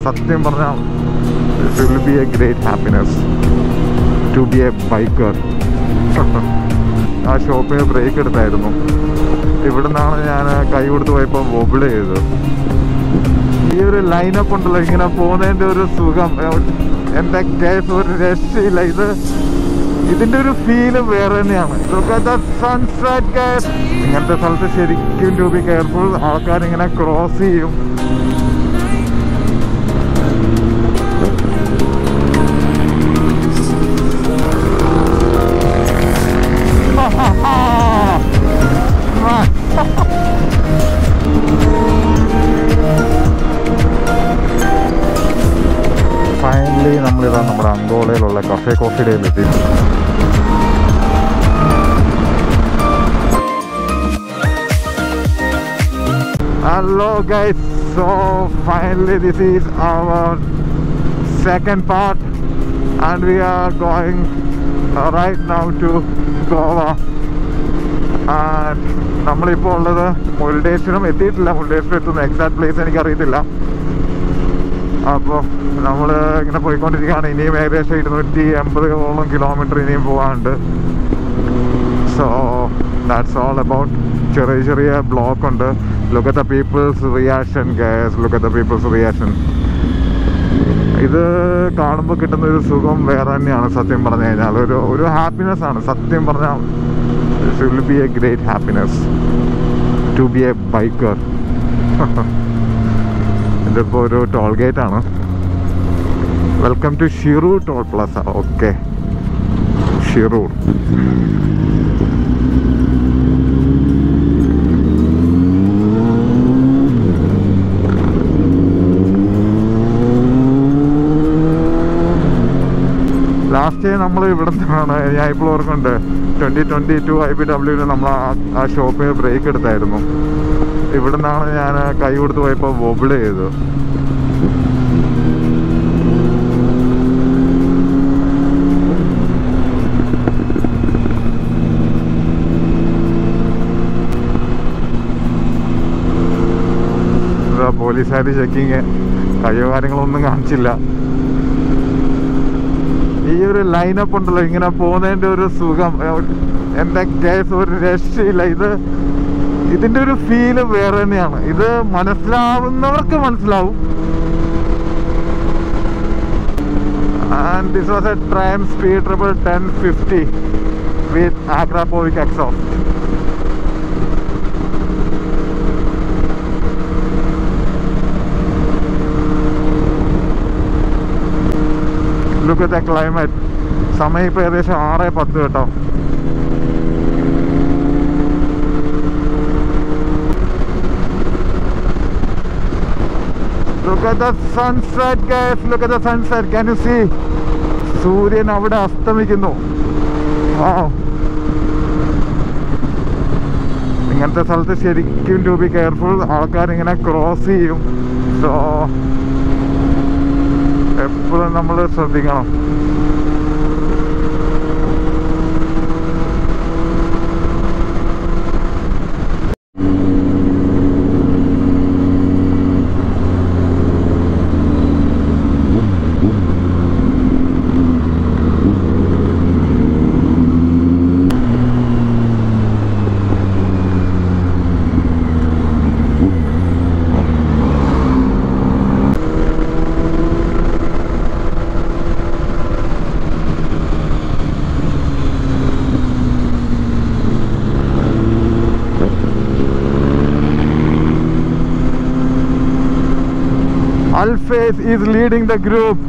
സത്യം പറഞ്ഞാൽ it will be a great happiness to be a biker ആ ഷോപ്പിൽ ബ്രേക്ക് എടുത്തായിരുന്നു ഇവിടെ നിന്നാണ് ഞാൻ കൈ കൊടുത്ത് പോയപ്പോൾ വൊബിൾ ചെയ്തത് ഈ ഒരു ലൈനപ്പ് ഉണ്ടല്ലോ ഇങ്ങനെ പോകുന്നതിൻ്റെ ഒരു സുഖം എൻ്റെ കേസ് ഒരു രക്ഷയില്ല ഇത് ഇതിന്റെ ഒരു ഫീല് വേറെ തന്നെയാണ് സൺസെറ്റ് കേസ് ഇങ്ങനത്തെ സ്ഥലത്ത് ശരിക്കും ടു ബി കെയർഫുൾ ആൾക്കാർ ഇങ്ങനെ ക്രോസ് ചെയ്യും ഫൈനലി നമ്മളിതാ നമ്മുടെ അങ്കോളയിലുള്ള കഫേ കോഫി ഡേയിൽ എത്തി Hello guys, so finally this is our second part and we are going uh, right now to Goa and നമ്മളിപ്പോൾ ഉള്ളത് മുരുടേശ്വരം എത്തിയിട്ടില്ല മുരുടേശ്വരം എത്തുന്ന എക്സാക്ട് പ്ലേസ് എനിക്കറിയത്തില്ല അപ്പോൾ നമ്മൾ ഇങ്ങനെ പോയിക്കൊണ്ടിരിക്കുകയാണ് ഇനിയും ഏകദേശം ഇരുന്നൂറ്റി എൺപതോളം കിലോമീറ്റർ ഇനിയും പോകാനുണ്ട് സോ ദാറ്റ്സ് ഓൾ അബൌട്ട് ചെറിയ ചെറിയ ബ്ലോക്ക് ഉണ്ട് look at the people's reaction guys look at the people's reaction ഇത് കാണുമ്പോൾ കിട്ടുന്ന ഒരു സുഖം വേറെ തന്നെയാണ് സത്യം പറഞ്ഞു കഴിഞ്ഞാൽ ഒരു ഒരു ഹാപ്പിനെസ് ആണ് സത്യം പറഞ്ഞാൽ it will be a great happiness to be a biker ഇതിപ്പോൾ ഒരു ടോൾ ഗേറ്റ് ആണ് welcome to Shirur toll plaza okay Shirur last നമ്മൾ ഇവിടെ നിന്നാണ് ഞാൻ ഇപ്പോൾ ഓർക്കുന്നുണ്ട് twenty twenty two I B ഡബ്ല്യൂവിൽ നമ്മൾ ആ ഷോപ്പിൽ ബ്രേക്ക് എടുത്തായിരുന്നു ഇവിടെ നിന്നാണ് ഞാൻ കൈ കൊടുത്ത് പോയപ്പോൾ വൊബിൾ ചെയ്തത് പോലീസുകാർ ചെക്കിങ് കയ്യോ കാര്യങ്ങളൊന്നും കാണിച്ചില്ല ഈ ഒരു ലൈനപ്പ് ഉണ്ടല്ലോ ഇങ്ങനെ പോകുന്നതിന്റെ ഒരു സുഖം എൻ്റെ കേസ് ഒരു രക്ഷയില്ല ഇത് ഇതിന്റെ ഒരു ഫീല് വേറെ തന്നെയാണ് ഇത് മനസ്സിലാവുന്നവർക്ക് മനസ്സിലാവും and this was a Triumph speed triple ten fifty with Akrapovic exhaust look at climate സമയം ഇപ്പോൾ ഏകദേശം ആറ് പത്ത് കേട്ടോ Look at the sunset guys, look at the sunset. Can you see? സൂര്യൻ അവിടെ അസ്തമിക്കുന്നു Wow. ഇങ്ങനത്തെ സ്ഥലത്ത് ശരിക്കും ടു ബി കെയർഫുൾ ആൾക്കാർ ഇങ്ങനെ ക്രോസ് ചെയ്യും സോ എപ്പോഴും നമ്മൾ ശ്രദ്ധിക്കണം Alface is leading the group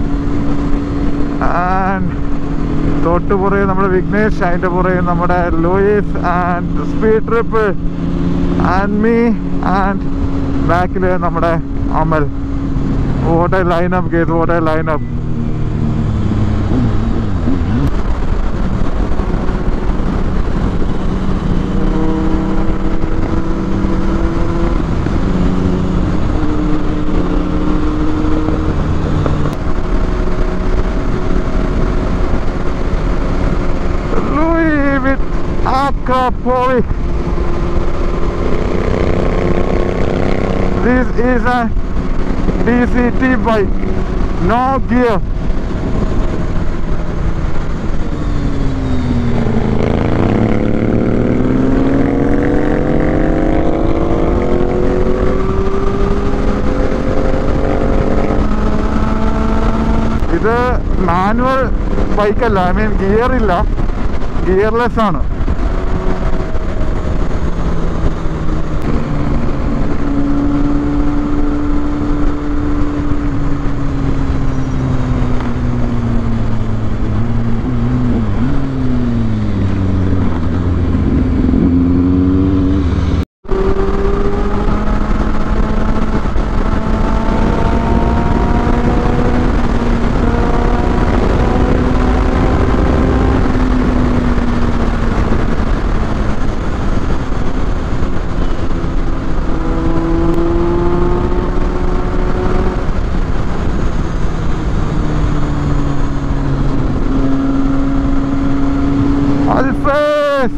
and തൊട്ട് പുറകെ നമ്മുടെ വിഘ്നേഷ് അതിൻ്റെ പുറകെ നമ്മുടെ Louis and speed trip and me and ബാക്കിൽ നമ്മുടെ Amal what a lineup gate what a lineup Louis with Aquapovic. This is a DCT bike. No gear. ഇത് മാനുവൽ ബൈക്കല്ല ഐ മീൻ ഗിയർ ഇല്ല ഗിയർലെസ് ആണ് Alphys!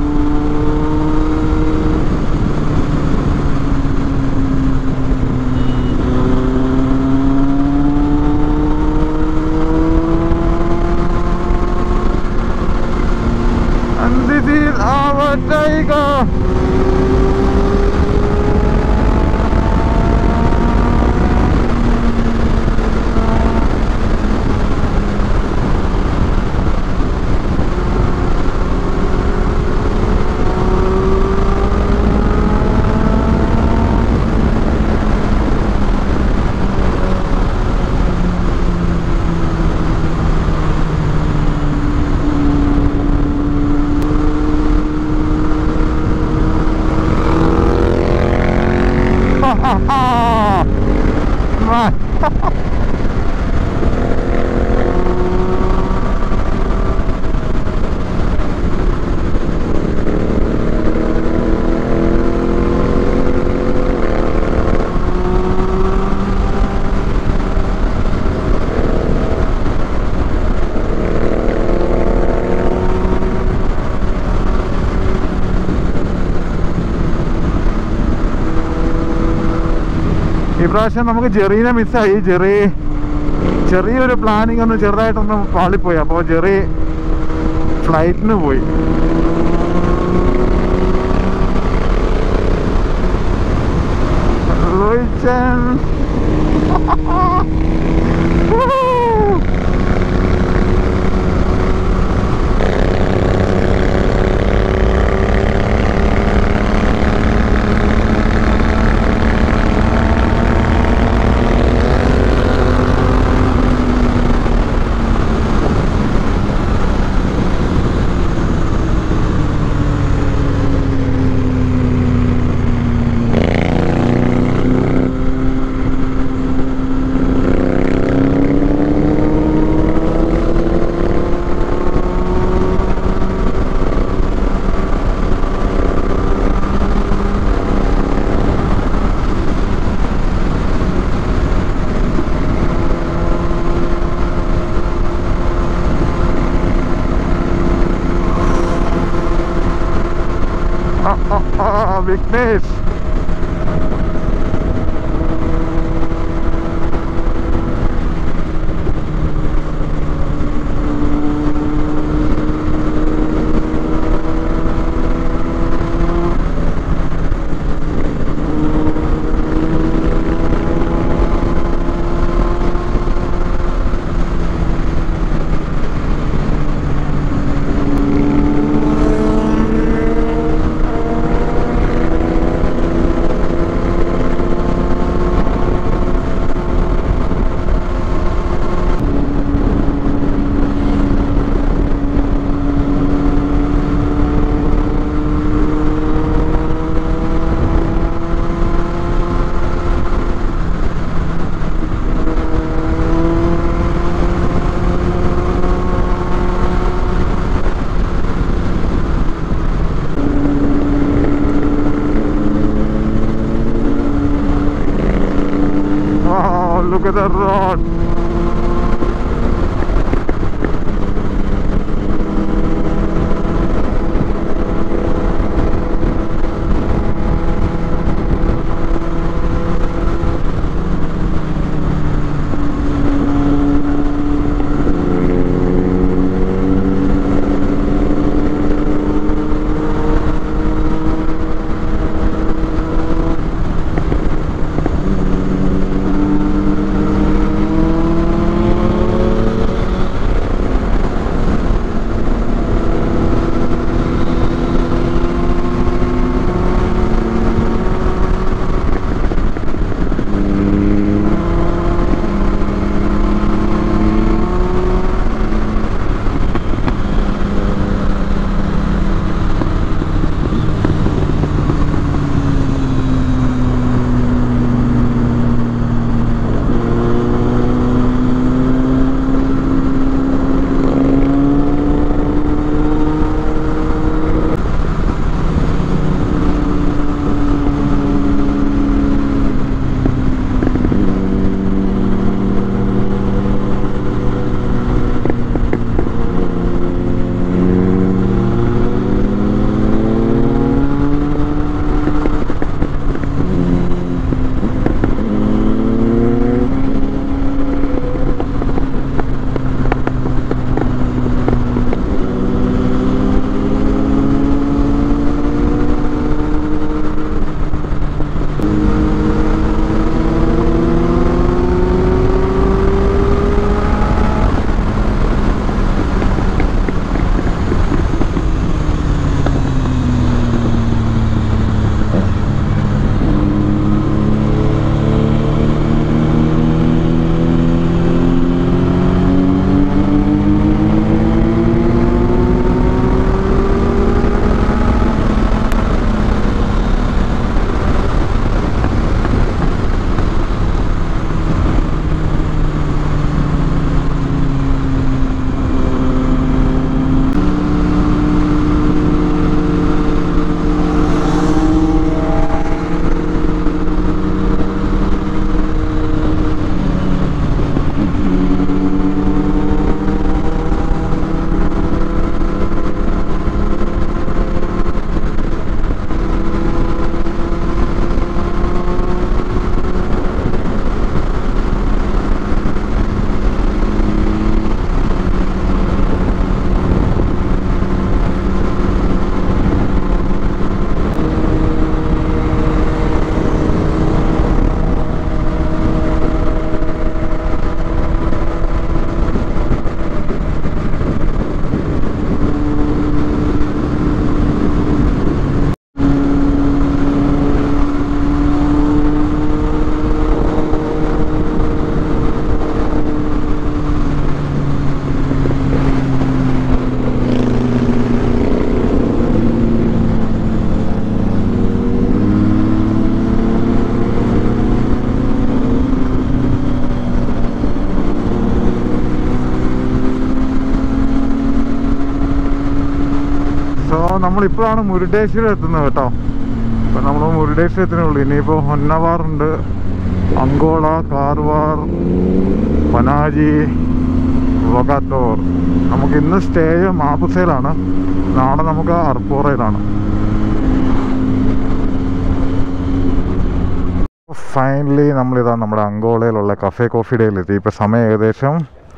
And this is our tiger! Man. ഇപ്രാവശ്യം നമുക്ക് ജെറീനെ മിസ്സായി Jerry ചെറിയൊരു പ്ലാനിങ് ഒന്ന് ചെറുതായിട്ടൊന്ന് പാളിപ്പോയി അപ്പോൾ ജെറി ഫ്ലൈറ്റിന് പോയി Roychan Vignesh Oh, look at that road. നമ്മളിപ്പോഴാണ് Murudeshwar എത്തുന്നത് കേട്ടോ അപ്പോൾ നമ്മൾ മുരുടേശ്വരത്തിനേ ഉള്ളൂ ഇനിയിപ്പോൾ ഹൊന്നവാർ ഉണ്ട് അങ്കോള കാർവാർ പനാജി വൊഗാത്തോർ നമുക്ക് ഇന്ന് സ്റ്റേ മാപ്പുസയിലാണ് നാളെ നമുക്ക് അർപ്പൂറയിലാണ് ഫൈനലി നമ്മളിതാ നമ്മുടെ അങ്കോളയിലുള്ള കഫേ കോഫി ഡേയിലെത്തി ഇപ്പോൾ സമയം ഏകദേശം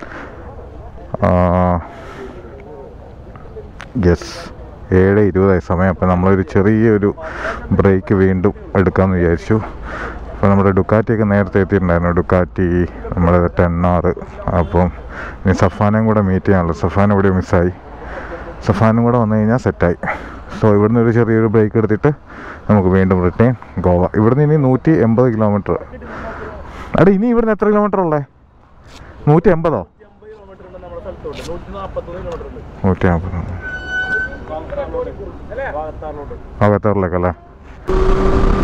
യെസ് ഏഴ് ഇരുപതായി സമയം അപ്പോൾ നമ്മളൊരു ചെറിയൊരു ബ്രേക്ക് വീണ്ടും എടുക്കാമെന്ന് വിചാരിച്ചു അപ്പോൾ നമ്മുടെ ഡുക്കാറ്റിയൊക്കെ നേരത്തെ എത്തിയിട്ടുണ്ടായിരുന്നു ഡുക്കാറ്റി നമ്മുടെ ടെൻ ആറ് അപ്പം ഇനി സഫാനയും കൂടെ മീറ്റ് ചെയ്യാനുള്ളൂ സഫാൻ ഇവിടെ മിസ്സായി സഫാനും കൂടെ വന്നു കഴിഞ്ഞാൽ സെറ്റായി സോ ഇവിടുന്ന് ഒരു ചെറിയൊരു ബ്രേക്ക് എടുത്തിട്ട് നമുക്ക് വീണ്ടും റിട്ടേൺ ഗോവ ഇവിടുന്ന് ഇനി നൂറ്റി എൺപത് കിലോമീറ്റർ അടെ ഇനി ഇവിടുന്ന് എത്ര കിലോമീറ്റർ ഉള്ളേ നൂറ്റി എൺപതോ നൂറ്റി നാൽപ്പത് അകത്തൂറിലേക്കല്ലേ